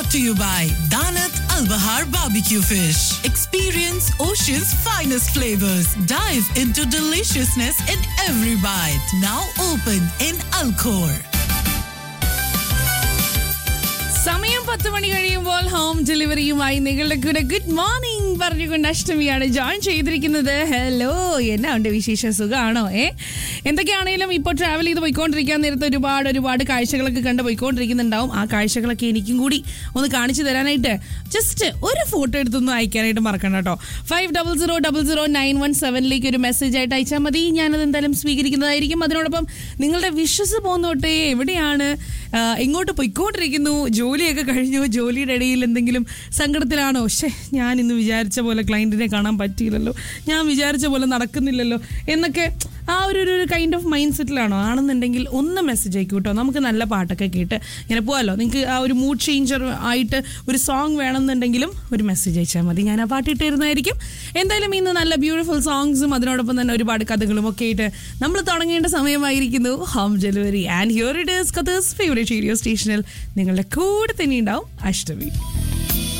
brought to you by Danat Al Bahar Barbecue Fish. Experience Ocean's finest flavors. Dive into deliciousness in every bite. Now open in Alcor. സമയം പത്ത് മണി കഴിയുമ്പോൾ home ഡെലിവറിയുമായി നിങ്ങളുടെ കൂടെ good morning പറഞ്ഞുകൊണ്ട് അഷ്ടമിയാണ് join ചെയ്തിരിക്കുന്നത് hello എന്നാ ഉണ്ട് വിശേഷ സുഖമാണോ ഏ എന്തൊക്കെയാണെങ്കിലും ഇപ്പോൾ ട്രാവൽ ചെയ്ത് പോയിക്കൊണ്ടിരിക്കാൻ നേരത്തെ ഒരുപാട് ഒരുപാട് കാഴ്ചകളൊക്കെ കണ്ട് പോയിക്കൊണ്ടിരിക്കുന്നുണ്ടാവും ആ കാഴ്ചകളൊക്കെ എനിക്കും കൂടി ഒന്ന് കാണിച്ചു തരാനായിട്ട് ജസ്റ്റ് ഒരു ഫോട്ടോ എടുത്തൊന്ന് അയക്കാനായിട്ട് മറക്കണ്ട കേട്ടോ five double zero double zero nine one സെവനിലേക്ക് ഒരു മെസ്സേജ് ആയിട്ട് അയച്ചാൽ മതി ഞാനത് എന്തായാലും സ്വീകരിക്കുന്നതായിരിക്കും അതിനോടൊപ്പം നിങ്ങളുടെ വിഷസ് പോന്നോട്ടെ എവിടെയാണ് ആ, എങ്ങോട്ട് പൊയ്ക്കൊണ്ടിരിക്കുന്നു ജോലിയൊക്കെ കഴിഞ്ഞു ജോലിയുടെ ഇടയിൽ എന്തെങ്കിലും സങ്കടത്തിലാണോ ഷേ ഞാൻ ഇന്ന് വിചാരിച്ച പോലെ ക്ലയൻറ്റിനെ കാണാൻ പറ്റിയില്ലല്ലോ ഞാൻ വിചാരിച്ച പോലെ നടക്കുന്നില്ലല്ലോ എന്നൊക്കെ ആ ഒരു ഒരു കൈൻഡ് ഓഫ് മൈൻഡ് സെറ്റിലാണോ ആണെന്നുണ്ടെങ്കിൽ ഒന്ന് മെസ്സേജ് അയക്കൂ കേട്ടോ നമുക്ക് നല്ല പാട്ടൊക്കെ കേട്ട് ഇങ്ങനെ പോകാമല്ലോ നിങ്ങൾക്ക് ആ ഒരു മൂഡ് ചേഞ്ചർ ആയിട്ട് ഒരു സോങ് വേണമെന്നുണ്ടെങ്കിലും ഒരു മെസ്സേജ് അയച്ചാൽ മതി ഞാൻ ആ പാട്ട് ഇട്ട് തരുന്നതായിരിക്കും എന്തായാലും ഇന്ന് നല്ല ബ്യൂട്ടിഫുൾ സോങ്സും അതിനോടൊപ്പം തന്നെ ഒരുപാട് കഥകളും ഒക്കെ ആയിട്ട് നമ്മൾ തുടങ്ങേണ്ട സമയമായിരിക്കുന്നു home delivery and here it is കഥേഴ്സ് ഫേവറേറ്റ് റേഡിയോ സ്റ്റേഷനിൽ നിങ്ങളുടെ കൂടെ തന്നെ ഉണ്ടാവും അഷ്ടമി